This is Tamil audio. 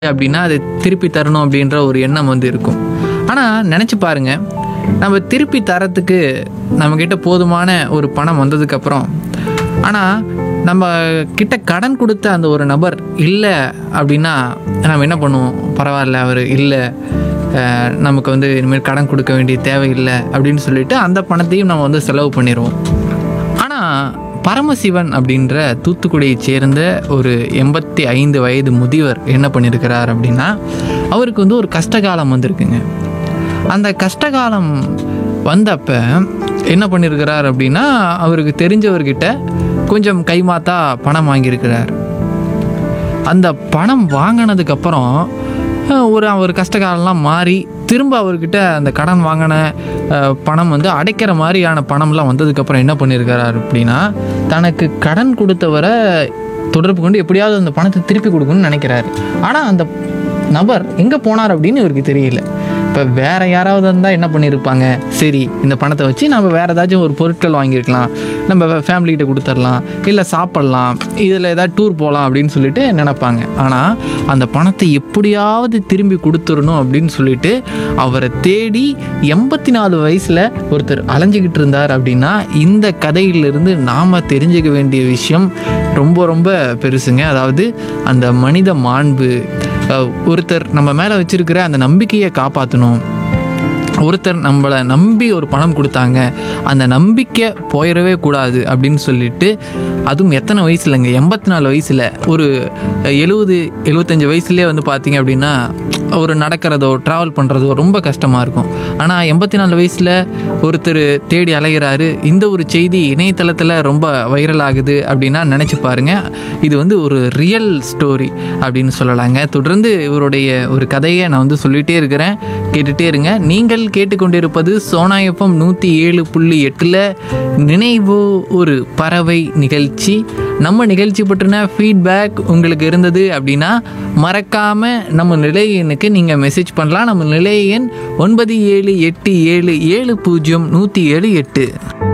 அப்படின்னா அதை திருப்பி தரணும் அப்படின்ற ஒரு எண்ணம் வந்து இருக்கும் ஆனால் நினச்சி பாருங்க நம்ம திருப்பி தரத்துக்கு நம்மக்கிட்ட போதுமான ஒரு பணம் வந்ததுக்கப்புறம் ஆனால் நம்ம கிட்ட கடன் கொடுத்த அந்த ஒரு நபர் இல்லை அப்படின்னா நம்ம என்ன பண்ணுவோம் பரவாயில்ல அவர் இல்லை அஹ், நமக்கு வந்து இனிமேல் கடன் கொடுக்க வேண்டிய தேவையில்லை அப்படின்னு சொல்லிட்டு அந்த பணத்தையும் நம்ம வந்து செலவு பண்ணிடுவோம் ஆனால் பரமசிவன் அப்படின்ற தூத்துக்குடியைச் சேர்ந்த ஒரு எண்பத்தி ஐந்து வயது முதியவர் என்ன பண்ணியிருக்கிறார் அப்படின்னா அவருக்கு வந்து ஒரு கஷ்டகாலம் வந்திருக்குங்க அந்த கஷ்டகாலம் வந்தப்ப என்ன பண்ணியிருக்கிறார் அப்படின்னா அவருக்கு தெரிஞ்சவர்கிட்ட கொஞ்சம் கைமாத்தா பணம் வாங்கியிருக்கிறார் அந்த பணம் வாங்கினதுக்கப்புறம் ஒரு அவர் கஷ்டகாலம்லாம் மாறி திரும்ப அவர்கிட்ட அந்த கடன் வாங்கின அஹ், பணம் வந்து அடைக்கிற மாதிரியான பணம்லாம் வந்ததுக்கப்புறம் என்ன பண்ணியிருக்கிறார் அப்படின்னா தனக்கு கடன் கொடுத்தவரை தொடர்பு கொண்டு எப்படியாவது அந்த பணத்தை திருப்பி கொடுக்கணும்னு நினைக்கிறாரு ஆனால் அந்த நபர் எங்கே போனார் அப்படின்னு இவருக்கு தெரியல இப்போ வேற யாராவது இருந்தால் என்ன பண்ணியிருப்பாங்க சரி இந்த பணத்தை வச்சு நம்ம வேற ஏதாச்சும் ஒரு பொருட்கள் வாங்கியிருக்கலாம் நம்ம ஃபேமிலிகிட்ட கொடுத்துடலாம் இல்லை சாப்பிட்லாம் இதில் ஏதாவது டூர் போகலாம் அப்படின்னு சொல்லிட்டு நினைப்பாங்க ஆனால் அந்த பணத்தை எப்படியாவது திரும்பி கொடுத்துடணும் அப்படின்னு சொல்லிட்டு அவரை தேடி எண்பத்தி நாலு வயசில் ஒருத்தர் அலைஞ்சிக்கிட்டு இருந்தார் அப்படின்னா இந்த கதையிலிருந்து நாம் தெரிஞ்சுக்க வேண்டிய விஷயம் ரொம்ப ரொம்ப பெருசுங்க அதாவது அந்த மனித மாண்பு அஹ், ஒருத்தர் நம்ம மேலே வச்சிருக்கிற அந்த நம்பிக்கையை காப்பாற்றணும் ஒருத்தர் நம்மளை நம்பி ஒரு பணம் கொடுத்தாங்க அந்த நம்பிக்கை போயிடவே கூடாது அப்படின்னு சொல்லிட்டு அதுவும் எத்தனை வயசுலங்க எண்பத்தி நாலு வயசில் ஒரு எழுபது எழுபத்தஞ்சு வயசுலேயே வந்து பார்த்தீங்க அப்படின்னா ஒரு நடக்கிறதோ ட்ராவல் பண்ணுறதோ ரொம்ப கஷ்டமாக இருக்கும் ஆனால் எண்பத்தி நாலு வயசில் ஒருத்தர் தேடி அலைகிறாரு இந்த ஒரு செய்தி இணையதளத்தில் ரொம்ப வைரல் ஆகுது அப்படின்னா நினச்சி பாருங்க இது வந்து ஒரு ரியல் ஸ்டோரி அப்படின்னு சொல்லலாங்க தொடர்ந்து இவருடைய ஒரு கதையை நான் வந்து சொல்லிகிட்டே இருக்கிறேன் கேட்டுகிட்டே இருங்க நீங்கள் கேட்டுக்கொண்டிருப்பது சோனா எஃப்எம் நூற்றி ஏழு புள்ளி எட்டில் நினைவு ஒரு பறவை நிகழ்ச்சி நம்ம நிகழ்ச்சி பற்றின ஃபீட்பேக் உங்களுக்கு இருந்தது அப்படின்னா மறக்காமல் நம்ம நிலையனுக்கு நீங்கள் மெசேஜ் பண்ணலாம் நம்ம நிலைய எண் ஒன்பது ஏழு எட்டு ஏழு ஏழு பூஜ்ஜியம் நூற்றி ஏழு எட்டு